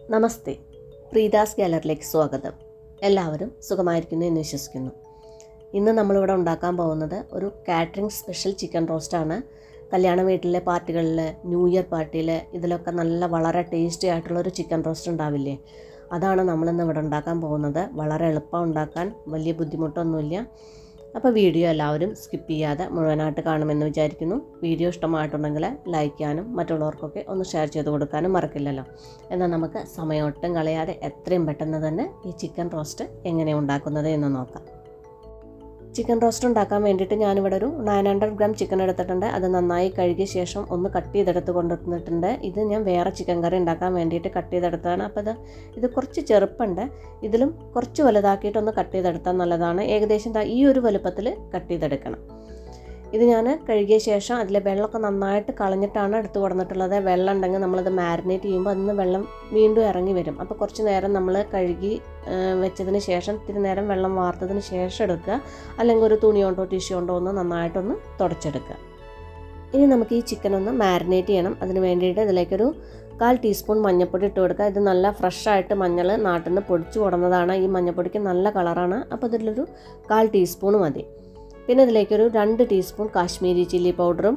നമസ്തേ പ്രീതാസ് ഗാലറിയിലേക്ക് സ്വാഗതം എല്ലാവരും സുഖമായിരിക്കുന്നു എന്ന് വിശ്വസിക്കുന്നു ഇന്ന് നമ്മളിവിടെ ഉണ്ടാക്കാൻ പോകുന്നത് ഒരു കാറ്ററിംഗ് സ്പെഷ്യൽ ചിക്കൻ റോസ്റ്റാണ് കല്യാണ വീട്ടിലെ പാർട്ടികളിൽ ന്യൂ ഇയർ പാർട്ടിയിൽ ഇതിലൊക്കെ നല്ല വളരെ ടേസ്റ്റി ആയിട്ടുള്ള ഒരു ചിക്കൻ റോസ്റ്റ് ഉണ്ടാവില്ലേ അതാണ് നമ്മളിന്ന് ഇവിടെ ഉണ്ടാക്കാൻ പോകുന്നത് വളരെ എളുപ്പം ഉണ്ടാക്കാൻ വലിയ ബുദ്ധിമുട്ടൊന്നുമില്ല അപ്പോൾ വീഡിയോ എല്ലാവരും സ്കിപ്പ് ചെയ്യാതെ മുഴുവനായിട്ട് കാണുമെന്ന് വിചാരിക്കുന്നു വീഡിയോ ഇഷ്ടമായിട്ടുണ്ടെങ്കിൽ ലൈക്ക് ചെയ്യാനും മറ്റുള്ളവർക്കൊക്കെ ഒന്ന് ഷെയർ ചെയ്ത് കൊടുക്കാനും മറക്കില്ലല്ലോ എന്നാൽ നമുക്ക് സമയമൊട്ടും കളയാതെ എത്രയും പെട്ടെന്ന് തന്നെ ഈ ചിക്കൻ റോസ്റ്റ് എങ്ങനെ ഉണ്ടാക്കുന്നത് എന്ന് നോക്കാം ചിക്കൻ റോസ്റ്റ് ഉണ്ടാക്കാൻ വേണ്ടിയിട്ട് ഞാനിവിടെ ഒരു നയൻ ഹൺഡ്രഡ് ഗ്രാം ചിക്കൻ എടുത്തിട്ടുണ്ട് അത് നന്നായി കഴുകിയ ശേഷം ഒന്ന് കട്ട് ചെയ്തെടുത്ത് കൊണ്ടുവന്നിട്ടുണ്ട് ഇത് ഞാൻ വേറെ ചിക്കൻ കറി ഉണ്ടാക്കാൻ വേണ്ടിയിട്ട് കട്ട് ചെയ്തെടുത്തതാണ് അപ്പോൾ ഇത് ഇത് കുറച്ച് ചെറുപ്പുണ്ട് ഇതിലും കുറച്ച് വലുതാക്കിയിട്ടൊന്ന് കട്ട് ചെയ്തെടുത്താൽ നല്ലതാണ് ഏകദേശം ദാ ഈ ഒരു വലുപ്പത്തിൽ കട്ട് ചെയ്തെടുക്കണം ഇത് ഞാൻ കഴുകിയ ശേഷം അതിലെ വെള്ളമൊക്കെ നന്നായിട്ട് കളഞ്ഞിട്ടാണ് എടുത്ത് കൊടുത്തിട്ടുള്ളത് വെള്ളം ഉണ്ടെങ്കിൽ നമ്മളത് മാരിനേറ്റ് ചെയ്യുമ്പോൾ അതിന് വെള്ളം വീണ്ടും ഇറങ്ങി വരും അപ്പോൾ കുറച്ച് നേരം നമ്മൾ കഴുകി വെച്ചതിന് ശേഷം ഇത്തിരി നേരം വെള്ളം വാർത്തതിന് ശേഷം എടുക്കുക അല്ലെങ്കിൽ ഒരു തുണി കൊണ്ടോ ടിഷ്യൂ കൊണ്ടോ ഒന്ന് നന്നായിട്ടൊന്ന് തുടച്ചെടുക്കുക ഇനി നമുക്ക് ഈ ചിക്കൻ ഒന്ന് മാരിനേറ്റ് ചെയ്യണം അതിന് വേണ്ടിയിട്ട് ഇതിലേക്കൊരു കാൽ ടീസ്പൂൺ മഞ്ഞൾപ്പൊടി ഇട്ട് കൊടുക്കുക ഇത് നല്ല ഫ്രഷായിട്ട് മഞ്ഞൾ നാട്ടിൽ നിന്ന് പൊടിച്ചു കൊടുന്നതാണ് ഈ മഞ്ഞൾപ്പൊടിക്ക് നല്ല കളറാണ് അപ്പോൾ ഇതിലൊരു കാൽ ടീസ്പൂൺ മതി പിന്നെ ഇതിലേക്കൊരു രണ്ട് ടീസ്പൂൺ കാശ്മീരി ചില്ലി പൗഡറും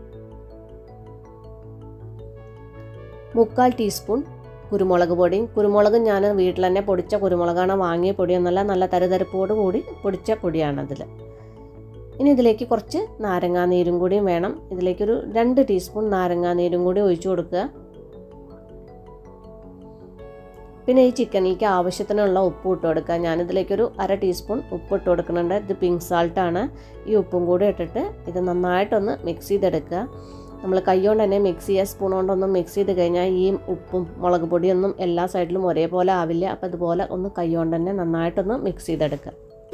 മുക്കാൽ ടീസ്പൂൺ കുരുമുളക് പൊടിയും കുരുമുളക് ഞാൻ വീട്ടിൽ തന്നെ പൊടിച്ച കുരുമുളകാണ് വാങ്ങിയ പൊടിയൊന്നുമല്ല നല്ല തരുതരപ്പോട് കൂടി പൊടിച്ച പൊടിയാണ് അതിൽ ഇനി ഇതിലേക്ക് കുറച്ച് നാരങ്ങാ നീരും കൂടിയും വേണം ഇതിലേക്കൊരു രണ്ട് ടീസ്പൂൺ നാരങ്ങാ നീരും കൂടി ഒഴിച്ചു കൊടുക്കുക പിന്നെ ഈ ചിക്കനിലേക്ക് ആവശ്യത്തിനുള്ള ഉപ്പ് ഇട്ട് കൊടുക്കുക ഞാനിതിലേക്കൊരു അര ടീസ്പൂൺ ഉപ്പ് ഇട്ട് കൊടുക്കുന്നുണ്ട് ഇത് പിങ്ക് സാൾട്ടാണ് ഈ ഉപ്പും കൂടി ഇട്ടിട്ട് ഇത് നന്നായിട്ടൊന്ന് മിക്സ് ചെയ്തെടുക്കുക നമ്മൾ കൈകൊണ്ട് തന്നെ മിക്സ് ചെയ്യുക സ്പൂൺ കൊണ്ടൊന്നും മിക്സ് ചെയ്ത് കഴിഞ്ഞാൽ ഈ ഉപ്പും മുളക് പൊടിയൊന്നും എല്ലാ സൈഡിലും ഒരേപോലെ ആവില്ല അപ്പോൾ ഇതുപോലെ ഒന്ന് കൈകൊണ്ട് തന്നെ നന്നായിട്ടൊന്ന് മിക്സ് ചെയ്തെടുക്കുക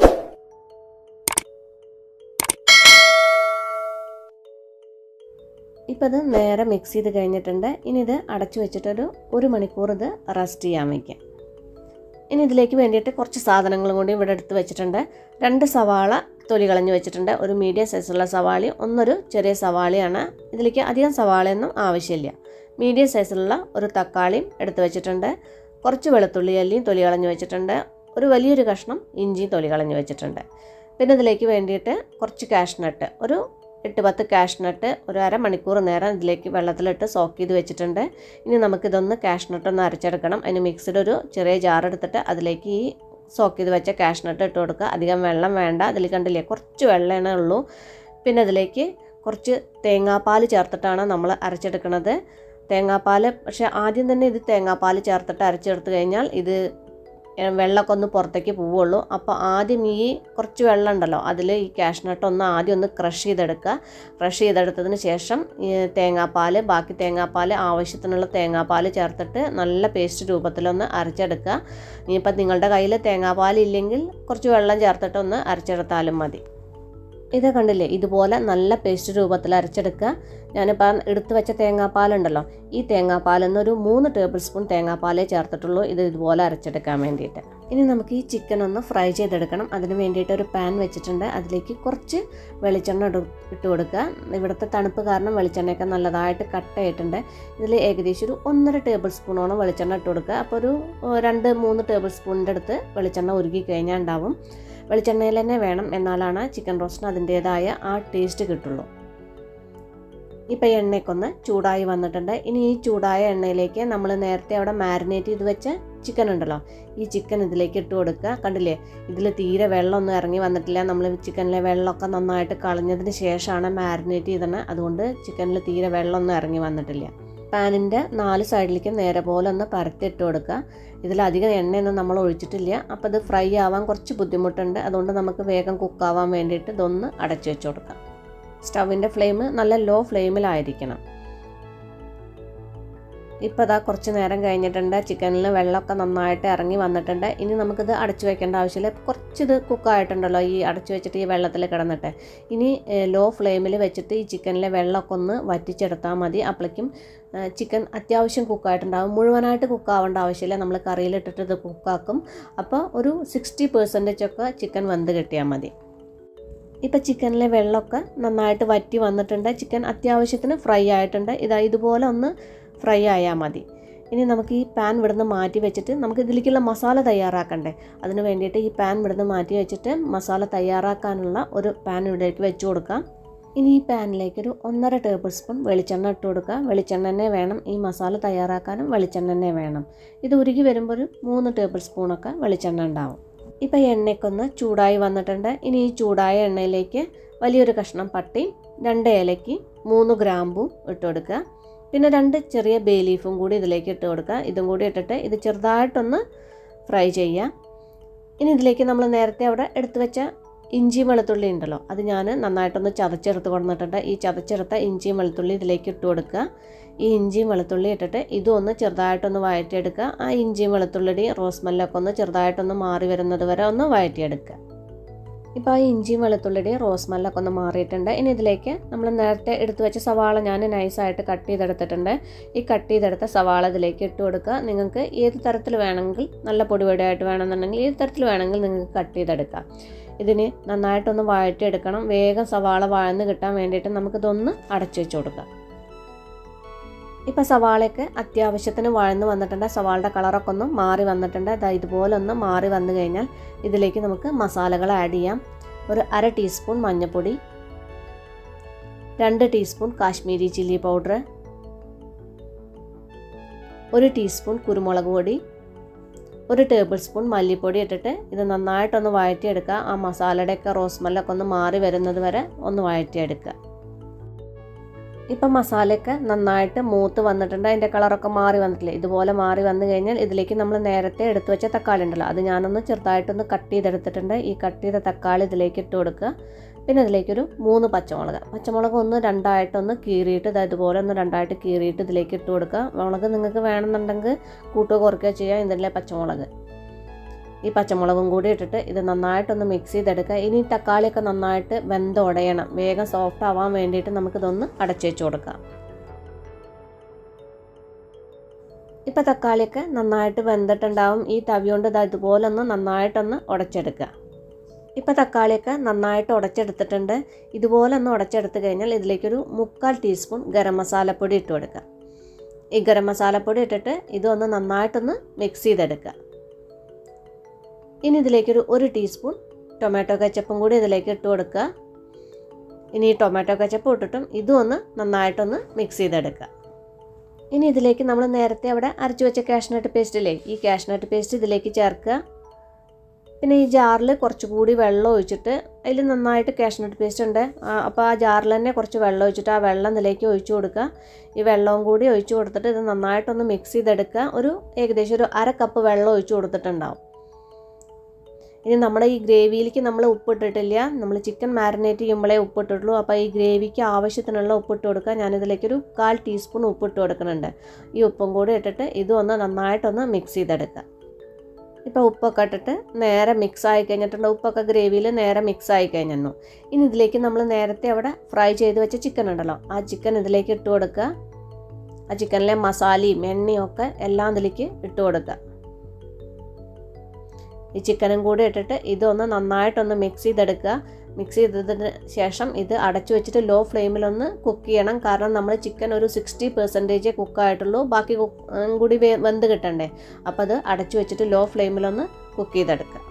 ഇപ്പോൾ ഇത് നേരെ മിക്സ് ചെയ്ത് കഴിഞ്ഞിട്ടുണ്ട് ഇനി ഇത് അടച്ചു വെച്ചിട്ടൊരു ഒരു മണിക്കൂർ ഇത് റെസ്റ്റ് ചെയ്യാൻ വയ്ക്കാം ഇനി ഇതിലേക്ക് വേണ്ടിയിട്ട് കുറച്ച് സാധനങ്ങളും കൂടി ഇവിടെ എടുത്ത് വെച്ചിട്ടുണ്ട് രണ്ട് സവാള തൊലി കളഞ്ഞ് വെച്ചിട്ടുണ്ട് ഒരു മീഡിയം സൈസുള്ള സവാളയും ഒന്നൊരു ചെറിയ സവാളയാണ് ഇതിലേക്ക് അധികം സവാളയൊന്നും ആവശ്യമില്ല മീഡിയം സൈസിലുള്ള ഒരു തക്കാളിയും എടുത്ത് വെച്ചിട്ടുണ്ട് കുറച്ച് വെളുത്തുള്ളി അല്ലിയും തൊലി കളഞ്ഞ് വെച്ചിട്ടുണ്ട് ഒരു വലിയൊരു കഷ്ണം ഇഞ്ചിയും തൊലി കളഞ്ഞ് വെച്ചിട്ടുണ്ട് പിന്നെ ഇതിലേക്ക് വേണ്ടിയിട്ട് കുറച്ച് കാഷ്നട്ട് ഒരു എട്ട് പത്ത് കാഷ്നട്ട് ഒരു അരമണിക്കൂർ നേരം ഇതിലേക്ക് വെള്ളത്തിലിട്ട് സോക്ക് ചെയ്ത് വെച്ചിട്ടുണ്ട് ഇനി നമുക്കിതൊന്ന് കാഷ്നട്ട് ഒന്ന് അരച്ചെടുക്കണം അതിന് മിക്സിഡ് ഒരു ചെറിയ ജാർ എടുത്തിട്ട് അതിലേക്ക് ഈ സോക്ക് ചെയ്ത് വെച്ച കാഷ്നട്ട് ഇട്ട് കൊടുക്കുക അധികം വെള്ളം വേണ്ട അതിൽ കണ്ടില്ലേ കുറച്ച് വെള്ളമേ ഉള്ളൂ പിന്നെ അതിലേക്ക് കുറച്ച് തേങ്ങാപ്പാൽ ചേർത്തിട്ടാണ് നമ്മൾ അരച്ചെടുക്കുന്നത് തേങ്ങാപ്പാൽ പക്ഷേ ആദ്യം തന്നെ ഇത് തേങ്ങാപ്പാൽ ചേർത്തിട്ട് അരച്ചെടുത്ത് കഴിഞ്ഞാൽ ഇത് വെള്ളമൊക്കെ ഒന്ന് പുറത്തേക്ക് പോവുള്ളൂ അപ്പോൾ ആദ്യം ഈ കുറച്ച് വെള്ളം ഉണ്ടല്ലോ അതിൽ ഈ കാഷ്നട്ട് ഒന്ന് ആദ്യം ഒന്ന് ക്രഷ് ചെയ്തെടുക്കുക ക്രഷ് ചെയ്തെടുത്തതിന് ശേഷം ഈ തേങ്ങാപ്പാൽ ബാക്കി തേങ്ങാപ്പാൽ ആവശ്യത്തിനുള്ള തേങ്ങാപ്പാൽ ചേർത്തിട്ട് നല്ല പേസ്റ്റ് രൂപത്തിലൊന്ന് അരച്ചെടുക്കുക ഇനിയിപ്പോൾ നിങ്ങളുടെ കയ്യിൽ തേങ്ങാപ്പാൽ ഇല്ലെങ്കിൽ കുറച്ച് വെള്ളം ചേർത്തിട്ട് ഒന്ന് അരച്ചെടുത്താലും മതി ഇത് കണ്ടില്ലേ ഇതുപോലെ നല്ല പേസ്റ്റ് രൂപത്തിൽ അരച്ചെടുക്കുക ഞാനിപ്പോൾ എടുത്തു വെച്ച തേങ്ങാപ്പാലുണ്ടല്ലോ ഈ തേങ്ങാപ്പാലിൽ നിന്നൊരു മൂന്ന് ടേബിൾ സ്പൂൺ തേങ്ങാപ്പാലേ ചേർത്തിട്ടുള്ളൂ ഇത് ഇതുപോലെ അരച്ചെടുക്കാൻ വേണ്ടിയിട്ട് ഇനി നമുക്ക് ഈ ചിക്കൻ ഒന്ന് ഫ്രൈ ചെയ്തെടുക്കണം അതിന് വേണ്ടിയിട്ട് ഒരു പാൻ വെച്ചിട്ടുണ്ട് അതിലേക്ക് കുറച്ച് വെളിച്ചെണ്ണ ഇട്ട് കൊടുക്കുക ഇവിടുത്തെ തണുപ്പ് കാരണം വെളിച്ചെണ്ണയൊക്കെ നല്ലതായിട്ട് കട്ടായിട്ടുണ്ട് ഇതിൽ ഏകദേശം ഒരു ഒന്നര ടേബിൾ സ്പൂണോളം വെളിച്ചെണ്ണ ഇട്ട് കൊടുക്കുക അപ്പോൾ ഒരു രണ്ട് മൂന്ന് ടേബിൾ സ്പൂണിൻ്റെ അടുത്ത് വെളിച്ചെണ്ണ ഉരുകി കഴിഞ്ഞാൽ ഉണ്ടാവും വെളിച്ചെണ്ണയിൽ തന്നെ വേണം എന്നാലാണ് ചിക്കൻ റോസ്റ്റിന് അതിൻ്റേതായ ആ ടേസ്റ്റ് കിട്ടുള്ളൂ ഇപ്പോൾ എണ്ണയ്ക്കൊന്ന് ചൂടായി വന്നിട്ടുണ്ട് ഇനി ഈ ചൂടായ എണ്ണയിലേക്ക് നമ്മൾ നേരത്തെ അവിടെ മാരിനേറ്റ് ചെയ്ത് വെച്ച ചിക്കൻ ഉണ്ടല്ലോ ഈ ചിക്കൻ ഇതിലേക്ക് ഇട്ട് കൊടുക്കുക കണ്ടില്ലേ ഇതിൽ തീരെ വെള്ളമൊന്നും ഇറങ്ങി വന്നിട്ടില്ല നമ്മൾ ചിക്കനിലെ വെള്ളമൊക്കെ നന്നായിട്ട് കളഞ്ഞതിന് ശേഷമാണ് മാരിനേറ്റ് ചെയ്തത് അതുകൊണ്ട് ചിക്കനിൽ തീരെ വെള്ളമൊന്നും ഇറങ്ങി വന്നിട്ടില്ല പാനിൻ്റെ നാല് സൈഡിലേക്ക് നേരെ പോലെ ഒന്ന് പരത്തിയിട്ട് കൊടുക്കുക ഇതിലധികം എണ്ണയൊന്നും നമ്മൾ ഒഴിച്ചിട്ടില്ല അപ്പോൾ ഇത് ഫ്രൈ ആവാൻ കുറച്ച് ബുദ്ധിമുട്ടുണ്ട് അതുകൊണ്ട് നമുക്ക് വേഗം കുക്കാവാൻ വേണ്ടിയിട്ട് ഇതൊന്ന് അടച്ചു വെച്ച് കൊടുക്കാം സ്റ്റവിൻ്റെ ഫ്ലെയിം നല്ല ലോ ഫ്ലെയിമിലായിരിക്കണം ഇപ്പോൾ അതാ കുറച്ച് നേരം കഴിഞ്ഞിട്ടുണ്ട് ചിക്കനിൽ വെള്ളമൊക്കെ നന്നായിട്ട് ഇറങ്ങി വന്നിട്ടുണ്ട് ഇനി നമുക്കിത് അടച്ചു വെക്കേണ്ട ആവശ്യമില്ല കുറച്ചിത് കുക്കായിട്ടുണ്ടല്ലോ ഈ അടച്ചു വെച്ചിട്ട് ഈ വെള്ളത്തിൽ കിടന്നിട്ട് ഇനി ലോ ഫ്ലെയിമിൽ വെച്ചിട്ട് ഈ ചിക്കനിലെ വെള്ളമൊക്കെ ഒന്ന് വറ്റിച്ചെടുത്താൽ മതി അപ്പോഴേക്കും ചിക്കൻ അത്യാവശ്യം കുക്കായിട്ടുണ്ടാകും മുഴുവനായിട്ട് കുക്കാവേണ്ട ആവശ്യമില്ല നമ്മൾ കറിയിലിട്ടിട്ട് ഇത് കുക്കാക്കും അപ്പോൾ ഒരു സിക്സ്റ്റി പെർസെൻറ്റേജ് ഒക്കെ ചിക്കൻ വെന്ത് കിട്ടിയാൽ മതി ഇപ്പോൾ ചിക്കനിലെ വെള്ളമൊക്കെ നന്നായിട്ട് വറ്റി വന്നിട്ടുണ്ട് ചിക്കൻ അത്യാവശ്യത്തിന് ഫ്രൈ ആയിട്ടുണ്ട് ഇതാ ഇതുപോലെ ഒന്ന് ഫ്രൈ ആയാൽ മതി ഇനി നമുക്ക് ഈ പാൻ ഇവിടുന്ന് മാറ്റി വെച്ചിട്ട് നമുക്ക് ഇതിലേക്കുള്ള മസാല തയ്യാറാക്കണ്ടേ അതിന് വേണ്ടിയിട്ട് ഈ പാൻ ഇവിടുന്ന് മാറ്റി വെച്ചിട്ട് മസാല തയ്യാറാക്കാനുള്ള ഒരു പാൻ ഇവിടേക്ക് വെച്ച് കൊടുക്കാം ഇനി ഈ പാനിലേക്ക് ഒരു ഒന്നര ടേബിൾ സ്പൂൺ വെളിച്ചെണ്ണ ഇട്ട് കൊടുക്കുക വെളിച്ചെണ്ണ തന്നെ വേണം ഈ മസാല തയ്യാറാക്കാനും വെളിച്ചെണ്ണ തന്നെ വേണം ഇത് ഉരുകി വരുമ്പോൾ ഒരു മൂന്ന് ടേബിൾ സ്പൂണൊക്കെ വെളിച്ചെണ്ണ ഉണ്ടാവും ഇപ്പോൾ എണ്ണയ്ക്കൊന്ന് ചൂടായി വന്നിട്ടുണ്ട് ഇനി ഈ ചൂടായ എണ്ണയിലേക്ക് വലിയൊരു കഷ്ണം പട്ടിയും രണ്ട് ഏലയ്ക്ക് മൂന്ന് ഗ്രാമ്പും ഇട്ട് കൊടുക്കുക പിന്നെ രണ്ട് ചെറിയ ബേ ലീഫും കൂടി ഇതിലേക്ക് ഇട്ട് കൊടുക്കുക ഇതും കൂടി ഇട്ടിട്ട് ഇത് ചെറുതായിട്ടൊന്ന് ഫ്രൈ ചെയ്യുക ഇനി ഇതിലേക്ക് നമ്മൾ നേരത്തെ അവിടെ എടുത്തു വെച്ച ഇഞ്ചിയും വെളുത്തുള്ളി ഉണ്ടല്ലോ അത് ഞാൻ നന്നായിട്ടൊന്ന് ചതച്ചെടുത്ത് കൊണ്ടുവന്നിട്ടുണ്ട് ഈ ചതച്ചെടുത്ത ഇഞ്ചിയും വെളുത്തുള്ളി ഇതിലേക്ക് ഇട്ട് കൊടുക്കുക ഈ ഇഞ്ചിയും വെളുത്തുള്ളി ഇട്ടിട്ട് ഇതും ഒന്ന് ചെറുതായിട്ടൊന്ന് വഴറ്റിയെടുക്കുക ആ ഇഞ്ചിയും വെളുത്തുള്ളിയുടെയും റോസ്മെല്ലൊക്കെ ഒന്ന് ചെറുതായിട്ടൊന്ന് മാറി വരുന്നത് വരെ ഒന്ന് വഴറ്റിയെടുക്കുക ഇപ്പോൾ ആ ഇഞ്ചിയും വെളുത്തുള്ളിയുടെയും റോസ്മെല്ലൊക്കെ ഒന്ന് മാറിയിട്ടുണ്ട് ഇനി ഇതിലേക്ക് നമ്മൾ നേരത്തെ എടുത്തു വെച്ച സവാള ഞാൻ നൈസായിട്ട് കട്ട് ചെയ്തെടുത്തിട്ടുണ്ട് ഈ കട്ട് ചെയ്തെടുത്ത സവാള ഇതിലേക്ക് ഇട്ട് കൊടുക്കുക നിങ്ങൾക്ക് ഏത് തരത്തിൽ വേണമെങ്കിൽ നല്ല പൊടിപൊടിയായിട്ട് വേണമെന്നുണ്ടെങ്കിൽ ഏത് തരത്തിൽ വേണമെങ്കിൽ നിങ്ങൾക്ക് കട്ട് ചെയ്തെടുക്കാം ഇതിന് നന്നായിട്ടൊന്ന് വഴറ്റിയെടുക്കണം വേഗം സവാള വഴന്ന് കിട്ടാൻ വേണ്ടിയിട്ട് നമുക്കിതൊന്ന് അടച്ചു വെച്ച് കൊടുക്കാം ഇപ്പം സവാളയൊക്കെ അത്യാവശ്യത്തിന് വഴന്ന് വന്നിട്ടുണ്ട് സവാളയുടെ കളറൊക്കെ ഒന്ന് മാറി വന്നിട്ടുണ്ട് അതാ ഇതുപോലെ ഒന്ന് മാറി വന്നു കഴിഞ്ഞാൽ ഇതിലേക്ക് നമുക്ക് മസാലകൾ ആഡ് ചെയ്യാം ഒരു അര ടീസ്പൂൺ മഞ്ഞൾപ്പൊടി രണ്ട് ടീസ്പൂൺ കാശ്മീരി ചില്ലി പൗഡർ ഒരു ടീസ്പൂൺ കുരുമുളക് പൊടി ഒരു ടേബിൾ സ്പൂൺ മല്ലിപ്പൊടി ഇട്ടിട്ട് ഇത് നന്നായിട്ടൊന്ന് വഴറ്റിയെടുക്കുക ആ മസാലയുടെയൊക്കെ റോസ്മെല്ലൊക്കെ ഒന്ന് മാറി വരുന്നത് വരെ ഒന്ന് വഴറ്റിയെടുക്കുക ഇപ്പം മസാലയൊക്കെ നന്നായിട്ട് മൂത്ത് വന്നിട്ടുണ്ട് അതിൻ്റെ കളറൊക്കെ മാറി വന്നിട്ടില്ലേ ഇതുപോലെ മാറി വന്നു കഴിഞ്ഞാൽ ഇതിലേക്ക് നമ്മൾ നേരത്തെ എടുത്തു വെച്ച തക്കാളി ഉണ്ടല്ലോ അത് ഞാനൊന്ന് ചെറുതായിട്ടൊന്ന് കട്ട് ചെയ്തെടുത്തിട്ടുണ്ട് ഈ കട്ട് ചെയ്ത തക്കാളി ഇതിലേക്ക് ഇട്ട് കൊടുക്കുക പിന്നെ അതിലേക്കൊരു മൂന്ന് പച്ചമുളക് പച്ചമുളക് ഒന്ന് രണ്ടായിട്ടൊന്ന് കീറിയിട്ട് ഇത് ഇതുപോലെ ഒന്ന് രണ്ടായിട്ട് കീറിയിട്ട് ഇതിലേക്ക് ഇട്ട് കൊടുക്കുക മുളക് നിങ്ങൾക്ക് വേണമെന്നുണ്ടെങ്കിൽ കൂട്ടുക കുറയ്ക്കുകയോ ചെയ്യാം ഇതിലെ പച്ചമുളക് ഈ പച്ചമുളകും കൂടി ഇട്ടിട്ട് ഇത് നന്നായിട്ടൊന്ന് മിക്സ് ചെയ്തെടുക്കുക ഇനി തക്കാളിയൊക്കെ നന്നായിട്ട് വെന്തുടയണം വേഗം സോഫ്റ്റ് ആവാൻ വേണ്ടിയിട്ട് നമുക്കിതൊന്ന് അടച്ചു വെച്ച് കൊടുക്കാം ഇപ്പം തക്കാളിയൊക്കെ നന്നായിട്ട് വെന്തിട്ടുണ്ടാവും ഈ തവി കൊണ്ട് ഇത് ഇതുപോലെ ഒന്ന് നന്നായിട്ടൊന്ന് ഉടച്ചെടുക്കുക ഇപ്പം തക്കാളിയൊക്കെ നന്നായിട്ട് ഉടച്ചെടുത്തിട്ടുണ്ട് ഇതുപോലെ ഒന്ന് ഉടച്ചെടുത്ത് കഴിഞ്ഞാൽ ഇതിലേക്കൊരു മുക്കാൽ ടീസ്പൂൺ ഗരം മസാലപ്പൊടി ഇട്ട് കൊടുക്കുക ഈ ഗരം മസാലപ്പൊടി ഇട്ടിട്ട് ഇതൊന്ന് നന്നായിട്ടൊന്ന് മിക്സ് ചെയ്തെടുക്കുക ഇനി ഇതിലേക്കൊരു ഒരു ടീസ്പൂൺ ടൊമാറ്റോ കച്ചപ്പും കൂടി ഇതിലേക്ക് ഇട്ട് കൊടുക്കുക ഇനി ഈ ടൊമാറ്റോ കച്ചപ്പ് ഇട്ടിട്ടും ഇതും ഒന്ന് നന്നായിട്ടൊന്ന് മിക്സ് ചെയ്തെടുക്കുക ഇനി ഇതിലേക്ക് നമ്മൾ നേരത്തെ അവിടെ അരച്ചു വെച്ച കാഷ്നട്ട് പേസ്റ്റില്ലേ ഈ കാഷ്നട്ട് പേസ്റ്റ് ഇതിലേക്ക് ചേർക്കുക പിന്നെ ഈ ജാറിൽ കുറച്ചുകൂടി വെള്ളം ഒഴിച്ചിട്ട് അതിൽ നന്നായിട്ട് കാഷ്നട്ട് പേസ്റ്റ് ഉണ്ട് അപ്പോൾ ആ ജാറിൽ തന്നെ കുറച്ച് വെള്ളം ഒഴിച്ചിട്ട് ആ വെള്ളം ഇതിലേക്ക് ഒഴിച്ചു കൊടുക്കുക ഈ വെള്ളവും കൂടി ഒഴിച്ചു കൊടുത്തിട്ട് ഇത് നന്നായിട്ടൊന്ന് മിക്സ് ചെയ്തെടുക്കുക ഒരു ഏകദേശം ഒരു അര കപ്പ് വെള്ളം ഒഴിച്ചു കൊടുത്തിട്ടുണ്ടാവും ഇനി നമ്മുടെ ഈ ഗ്രേവിയിലേക്ക് നമ്മൾ ഉപ്പിട്ടിട്ടില്ല നമ്മൾ ചിക്കൻ മാരിനേറ്റ് ചെയ്യുമ്പോഴേ ഉപ്പിട്ടിട്ടുള്ളൂ അപ്പോൾ ഈ ഗ്രേവിക്ക് ആവശ്യത്തിനുള്ള ഉപ്പിട്ട് കൊടുക്കുക ഞാനിതിലേക്കൊരു കാൽ ടീസ്പൂൺ ഉപ്പിട്ട് കൊടുക്കുന്നുണ്ട് ഈ ഉപ്പും കൂടി ഇട്ടിട്ട് ഇതും ഒന്ന് നന്നായിട്ടൊന്ന് മിക്സ് ചെയ്തെടുക്കുക ഇപ്പോൾ ഉപ്പൊക്കെ ഇട്ടിട്ട് നേരെ മിക്സ് ആയി കഴിഞ്ഞിട്ടുണ്ട് ഉപ്പൊക്കെ ഗ്രേവിയിൽ നേരെ മിക്സ് ആയി കഴിഞ്ഞു ഇനി ഇതിലേക്ക് നമ്മൾ നേരത്തെ അവിടെ ഫ്രൈ ചെയ്ത് വെച്ച ചിക്കൻ ഉണ്ടല്ലോ ആ ചിക്കൻ ഇതിലേക്ക് ഇട്ട് കൊടുക്കുക ആ ചിക്കനിലെ മസാലയും എണ്ണയും ഒക്കെ എല്ലാം ഇതിലേക്ക് ഇട്ട് കൊടുക്കുക ഈ ചിക്കനും കൂടി ഇട്ടിട്ട് ഇതൊന്ന് നന്നായിട്ടൊന്ന് മിക്സ് ചെയ്തെടുക്കുക മിക്സ് ചെയ്തതിന് ശേഷം ഇത് അടച്ചു വെച്ചിട്ട് ലോ ഫ്ലെയിമിലൊന്ന് കുക്ക് ചെയ്യണം കാരണം നമ്മൾ ചിക്കൻ ഒരു സിക്സ്റ്റി പെർസെൻറ്റേജ് കുക്കായിട്ടുള്ളൂ ബാക്കി കുക്ക് കൂടി വെന്ത് കിട്ടണ്ടേ അപ്പോൾ അത് അടച്ചു വെച്ചിട്ട് ലോ ഫ്ലെയിമിലൊന്ന് കുക്ക് ചെയ്തെടുക്കുക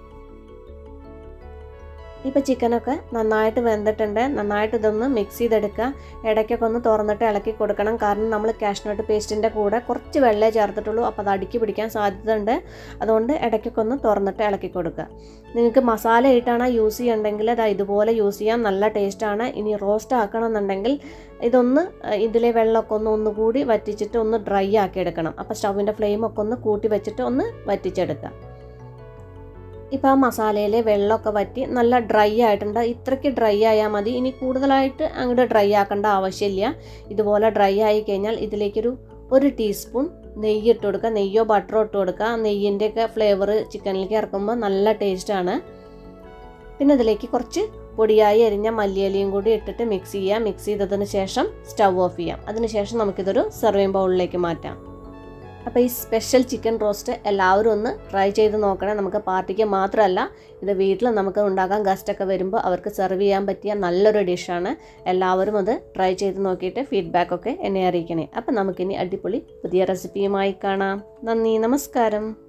ഇപ്പോൾ ചിക്കനൊക്കെ നന്നായിട്ട് വെന്തിട്ടുണ്ട് നന്നായിട്ട് ഇതൊന്ന് മിക്സ് ചെയ്തെടുക്കുക ഇടയ്ക്കൊക്കെ ഒന്ന് തുറന്നിട്ട് ഇളക്കി കൊടുക്കണം കാരണം നമ്മൾ കാഷ്നട്ട് പേസ്റ്റിൻ്റെ കൂടെ കുറച്ച് വെള്ളമേ ചേർത്തിട്ടുള്ളൂ അപ്പോൾ അത് അടുക്കി പിടിക്കാൻ സാധ്യതയുണ്ട് അതുകൊണ്ട് ഇടയ്ക്കൊക്കെ ഒന്ന് തുറന്നിട്ട് ഇളക്കി കൊടുക്കുക നിങ്ങൾക്ക് മസാല ഇട്ടാണ് യൂസ് ചെയ്യണമെങ്കിൽ അത് ഇതുപോലെ യൂസ് ചെയ്യാൻ നല്ല ടേസ്റ്റാണ് ഇനി റോസ്റ്റ് ആക്കണമെന്നുണ്ടെങ്കിൽ ഇതൊന്ന് ഇതിലെ വെള്ളമൊക്കെ ഒന്ന് ഒന്നുകൂടി വറ്റിച്ചിട്ട് ഒന്ന് ഡ്രൈ ആക്കി എടുക്കണം അപ്പോൾ സ്റ്റൗവിൻ്റെ ഫ്ലെയിമൊക്കെ ഒന്ന് കൂട്ടി വെച്ചിട്ട് ഒന്ന് വറ്റിച്ചെടുക്കുക ഇപ്പോൾ ആ മസാലയിലെ വെള്ളമൊക്കെ വറ്റി നല്ല ഡ്രൈ ആയിട്ടുണ്ട് ഇത്രയ്ക്ക് ഡ്രൈ ആയാൽ മതി ഇനി കൂടുതലായിട്ട് അങ്ങോട്ട് ഡ്രൈ ആക്കേണ്ട ആവശ്യമില്ല ഇതുപോലെ ഡ്രൈ ആയി കഴിഞ്ഞാൽ ഇതിലേക്കൊരു ഒരു ടീസ്പൂൺ നെയ്യ് ഇട്ട് കൊടുക്കുക നെയ്യോ ബട്ടറോ ഇട്ട് കൊടുക്കുക ആ നെയ്യിൻ്റെയൊക്കെ ഫ്ലേവർ ചിക്കനിലേക്ക് ഇറക്കുമ്പോൾ നല്ല ടേസ്റ്റാണ് പിന്നെ ഇതിലേക്ക് കുറച്ച് പൊടിയായി അരിഞ്ഞ മല്ലിയിലയും കൂടി ഇട്ടിട്ട് മിക്സ് ചെയ്യുക മിക്സ് ചെയ്തതിന് ശേഷം സ്റ്റവ് ഓഫ് ചെയ്യാം അതിനുശേഷം നമുക്കിതൊരു സെർവിങ് ബൗളിലേക്ക് മാറ്റാം അപ്പോൾ ഈ സ്പെഷ്യൽ ചിക്കൻ റോസ്റ്റ് എല്ലാവരും ഒന്ന് ട്രൈ ചെയ്ത് നോക്കണേ നമുക്ക് പാർട്ടിക്ക് മാത്രമല്ല ഇത് വീട്ടിൽ നമുക്ക് ഉണ്ടാക്കാൻ ഗസ്റ്റൊക്കെ വരുമ്പോൾ അവർക്ക് സെർവ് ചെയ്യാൻ പറ്റിയ നല്ലൊരു ഡിഷാണ് എല്ലാവരും അത് ട്രൈ ചെയ്ത് നോക്കിയിട്ട് ഫീഡ്ബാക്കൊക്കെ എന്നെ അറിയിക്കണേ അപ്പം നമുക്കിനി അടിപൊളി പുതിയ റെസിപ്പിയുമായി കാണാം നന്ദി നമസ്കാരം